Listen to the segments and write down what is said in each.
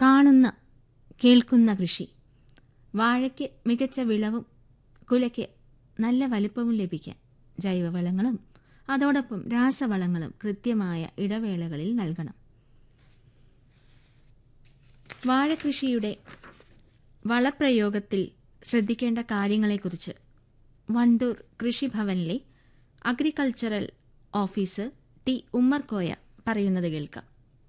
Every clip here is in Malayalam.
കാണുന്ന കേൾക്കുന്ന കൃഷി വാഴയ്ക്ക് മികച്ച വിളവും കുലയ്ക്ക് നല്ല വലിപ്പവും ലഭിക്കാൻ ജൈവവളങ്ങളും അതോടൊപ്പം രാസവളങ്ങളും കൃത്യമായ ഇടവേളകളിൽ നൽകണം വാഴകൃഷിയുടെ വളപ്രയോഗത്തിൽ ശ്രദ്ധിക്കേണ്ട കാര്യങ്ങളെക്കുറിച്ച് വണ്ടൂർ കൃഷിഭവനിലെ അഗ്രികൾച്ചറൽ ഓഫീസർ ടി ഉമ്മർകോയ പറയുന്നത് കേൾക്കാം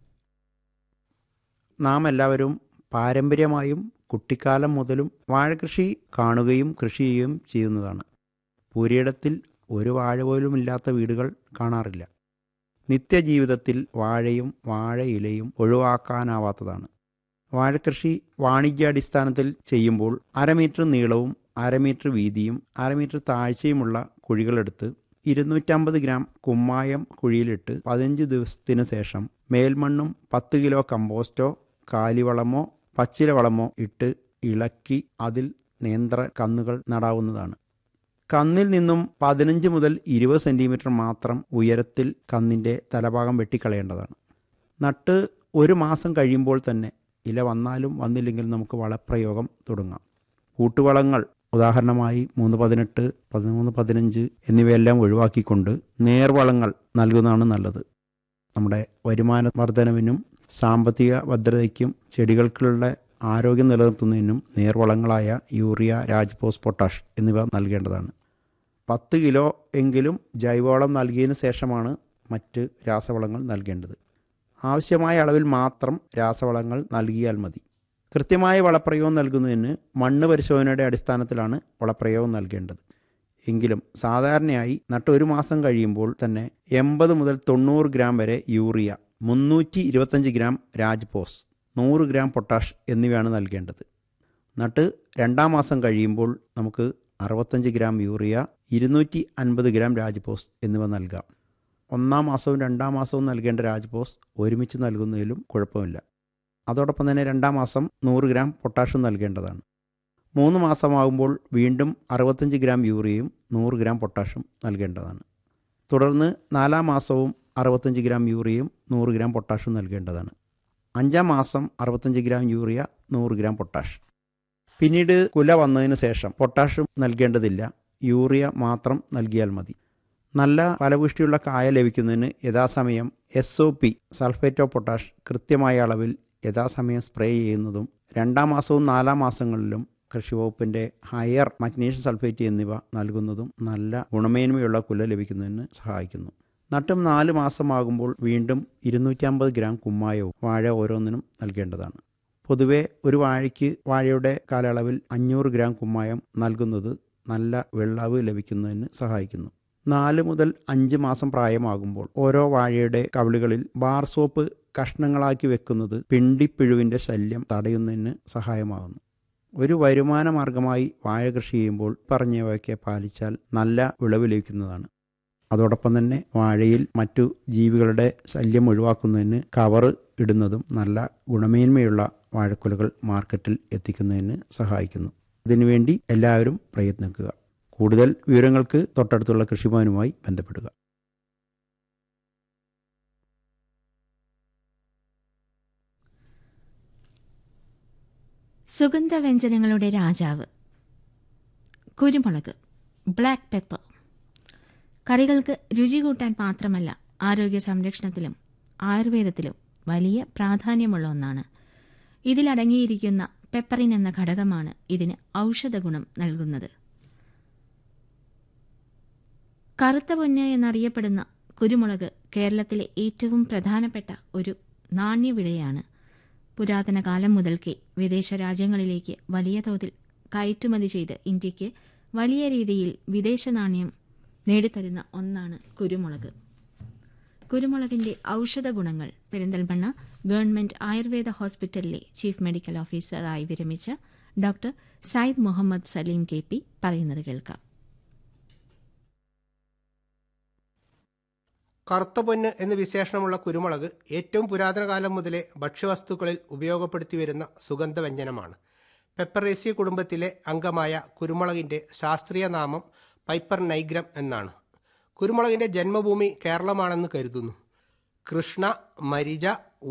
നാം എല്ലാവരും പാരമ്പര്യമായും കുട്ടിക്കാലം മുതലും വാഴകൃഷി കാണുകയും കൃഷി ചെയ്യുകയും ചെയ്യുന്നതാണ് പുരയിടത്തിൽ ഒരു വാഴ പോലും ഇല്ലാത്ത വീടുകൾ കാണാറില്ല നിത്യജീവിതത്തിൽ വാഴയും വാഴയിലയും ഒഴിവാക്കാനാവാത്തതാണ് വാഴകൃഷി വാണിജ്യാടിസ്ഥാനത്തിൽ ചെയ്യുമ്പോൾ അര മീറ്റർ നീളവും അര മീറ്റർ വീതിയും അര മീറ്റർ താഴ്ചയുമുള്ള കുഴികളെടുത്ത് ഇരുന്നൂറ്റമ്പത് ഗ്രാം കുമ്മായം കുഴിയിലിട്ട് പതിനഞ്ച് ദിവസത്തിന് ശേഷം മേൽമണ്ണും പത്ത് കിലോ കമ്പോസ്റ്റോ കാലിവളമോ പച്ചില വളമോ ഇട്ട് ഇളക്കി അതിൽ നേന്ത്ര കന്നുകൾ നടാവുന്നതാണ് കന്നിൽ നിന്നും പതിനഞ്ച് മുതൽ ഇരുപത് സെൻറ്റിമീറ്റർ മാത്രം ഉയരത്തിൽ കന്നിൻ്റെ തലഭാഗം വെട്ടിക്കളയേണ്ടതാണ് നട്ട് ഒരു മാസം കഴിയുമ്പോൾ തന്നെ ഇല വന്നാലും വന്നില്ലെങ്കിലും നമുക്ക് വളപ്രയോഗം തുടങ്ങാം കൂട്ടുവളങ്ങൾ ഉദാഹരണമായി മൂന്ന് പതിനെട്ട് പതിമൂന്ന് പതിനഞ്ച് എന്നിവയെല്ലാം ഒഴിവാക്കിക്കൊണ്ട് നേർവളങ്ങൾ നൽകുന്നതാണ് നല്ലത് നമ്മുടെ വരുമാന വർധനവിനും സാമ്പത്തിക ഭദ്രതയ്ക്കും ചെടികൾക്കുള്ള ആരോഗ്യം നിലനിർത്തുന്നതിനും നേർവളങ്ങളായ യൂറിയ രാജ്പോസ് പൊട്ടാഷ് എന്നിവ നൽകേണ്ടതാണ് പത്ത് കിലോ എങ്കിലും ജൈവവളം നൽകിയതിന് ശേഷമാണ് മറ്റ് രാസവളങ്ങൾ നൽകേണ്ടത് ആവശ്യമായ അളവിൽ മാത്രം രാസവളങ്ങൾ നൽകിയാൽ മതി കൃത്യമായ വളപ്രയോഗം നൽകുന്നതിന് മണ്ണ് പരിശോധനയുടെ അടിസ്ഥാനത്തിലാണ് വളപ്രയോഗം നൽകേണ്ടത് എങ്കിലും സാധാരണയായി നട്ട് ഒരു മാസം കഴിയുമ്പോൾ തന്നെ എൺപത് മുതൽ തൊണ്ണൂറ് ഗ്രാം വരെ യൂറിയ മുന്നൂറ്റി ഇരുപത്തഞ്ച് ഗ്രാം രാജ്പോസ് നൂറ് ഗ്രാം പൊട്ടാഷ് എന്നിവയാണ് നൽകേണ്ടത് നട്ട് രണ്ടാം മാസം കഴിയുമ്പോൾ നമുക്ക് അറുപത്തഞ്ച് ഗ്രാം യൂറിയ ഇരുന്നൂറ്റി അൻപത് ഗ്രാം രാജ്പോസ് എന്നിവ നൽകാം ഒന്നാം മാസവും രണ്ടാം മാസവും നൽകേണ്ട രാജ്പോസ് ഒരുമിച്ച് നൽകുന്നതിലും കുഴപ്പമില്ല അതോടൊപ്പം തന്നെ രണ്ടാം മാസം നൂറ് ഗ്രാം പൊട്ടാഷ്യം നൽകേണ്ടതാണ് മൂന്ന് മാസമാകുമ്പോൾ വീണ്ടും അറുപത്തഞ്ച് ഗ്രാം യൂറിയയും നൂറ് ഗ്രാം പൊട്ടാഷ്യം നൽകേണ്ടതാണ് തുടർന്ന് നാലാം മാസവും അറുപത്തഞ്ച് ഗ്രാം യൂറിയയും നൂറ് ഗ്രാം പൊട്ടാഷ്യം നൽകേണ്ടതാണ് അഞ്ചാം മാസം അറുപത്തഞ്ച് ഗ്രാം യൂറിയ നൂറ് ഗ്രാം പൊട്ടാഷ് പിന്നീട് കുല വന്നതിന് ശേഷം പൊട്ടാഷ്യം നൽകേണ്ടതില്ല യൂറിയ മാത്രം നൽകിയാൽ മതി നല്ല ഫലപുഷ്ടിയുള്ള കായ ലഭിക്കുന്നതിന് യഥാസമയം S O P sulphate of potash കൃത്യമായ അളവിൽ യഥാസമയം സ്പ്രേ ചെയ്യുന്നതും രണ്ടാം മാസവും നാലാം മാസങ്ങളിലും കൃഷിവകുപ്പിൻ്റെ ഹയർ മഗ്നീഷ്യം സൾഫേറ്റ് എന്നിവ നൽകുന്നതും നല്ല ഗുണമേന്മയുള്ള കുല ലഭിക്കുന്നതിന് സഹായിക്കുന്നു നട്ടും നാല് മാസമാകുമ്പോൾ വീണ്ടും ഇരുന്നൂറ്റമ്പത് ഗ്രാം കുമ്മായവും വാഴ ഓരോന്നിനും നൽകേണ്ടതാണ് പൊതുവെ ഒരു വാഴയ്ക്ക് വാഴയുടെ കാലയളവിൽ അഞ്ഞൂറ് ഗ്രാം കുമ്മായം നൽകുന്നത് നല്ല വെള്ളവ് ലഭിക്കുന്നതിന് സഹായിക്കുന്നു നാല് മുതൽ അഞ്ച് മാസം പ്രായമാകുമ്പോൾ ഓരോ വാഴയുടെ കവിളുകളിൽ ബാർ സോപ്പ് കഷ്ണങ്ങളാക്കി വെക്കുന്നത് പിണ്ടിപ്പിഴുവിൻ്റെ ശല്യം തടയുന്നതിന് സഹായമാകുന്നു ഒരു വരുമാന മാർഗമായി വാഴ കൃഷി ചെയ്യുമ്പോൾ പറഞ്ഞവയൊക്കെ പാലിച്ചാൽ നല്ല വിളവ് ലഭിക്കുന്നതാണ് അതോടൊപ്പം തന്നെ വാഴയിൽ മറ്റു ജീവികളുടെ ശല്യം ഒഴിവാക്കുന്നതിന് കവർ ഇടുന്നതും നല്ല ഗുണമേന്മയുള്ള വാഴക്കുലകൾ മാർക്കറ്റിൽ എത്തിക്കുന്നതിന് സഹായിക്കുന്നു ഇതിനുവേണ്ടി എല്ലാവരും പ്രയത്നിക്കുക കൂടുതൽ വിവരങ്ങൾക്ക് തൊട്ടടുത്തുള്ള കൃഷിഭവനുമായി ബന്ധപ്പെടുക സുഗന്ധവ്യഞ്ജനങ്ങളുടെ രാജാവ് കുരുമുളക് ബ്ലാക്ക് പെപ്പർ കറികൾക്ക് രുചി കൂട്ടാൻ മാത്രമല്ല ആരോഗ്യ സംരക്ഷണത്തിലും ആയുർവേദത്തിലും വലിയ പ്രാധാന്യമുള്ള ഒന്നാണ് ഇതിലടങ്ങിയിരിക്കുന്ന പെപ്പറിൻ എന്ന ഘടകമാണ് ഇതിന് ഔഷധ ഗുണം നൽകുന്നത് കറുത്ത പൊന്ന് എന്നറിയപ്പെടുന്ന കുരുമുളക് കേരളത്തിലെ ഏറ്റവും പ്രധാനപ്പെട്ട ഒരു നാണ്യവിളയാണ് പുരാതന കാലം മുതൽക്കേ വിദേശ രാജ്യങ്ങളിലേക്ക് വലിയ തോതിൽ കയറ്റുമതി ചെയ്ത് ഇന്ത്യക്ക് വലിയ രീതിയിൽ വിദേശ നാണ്യം നേടിത്തരുന്ന ഒന്നാണ് കുരുമുളക് കുരുമുളകിന്റെ ഔഷധ ഗുണങ്ങൾ പെരിന്തൽമണ്ണ ഗവൺമെന്റ് ആയുർവേദ ഹോസ്പിറ്റലിലെ ചീഫ് മെഡിക്കൽ ഓഫീസറായി വിരമിച്ച doctor Syed Muhammad Saleem K P പറയുന്നത് കേൾക്കാം കറുത്ത പൊന്ന് എന്ന് വിശേഷണമുള്ള കുരുമുളക് ഏറ്റവും പുരാതന കാലം മുതലേ ഭക്ഷ്യവസ്തുക്കളിൽ ഉപയോഗപ്പെടുത്തി വരുന്ന സുഗന്ധവ്യഞ്ജനമാണ് പെപ്പറേസി കുടുംബത്തിലെ അംഗമായ കുരുമുളകിന്റെ ശാസ്ത്രീയ നാമം പൈപ്പർ നൈഗ്രം എന്നാണ് കുരുമുളകിന്റെ ജന്മഭൂമി കേരളമാണെന്ന് കരുതുന്നു കൃഷ്ണ മരിജ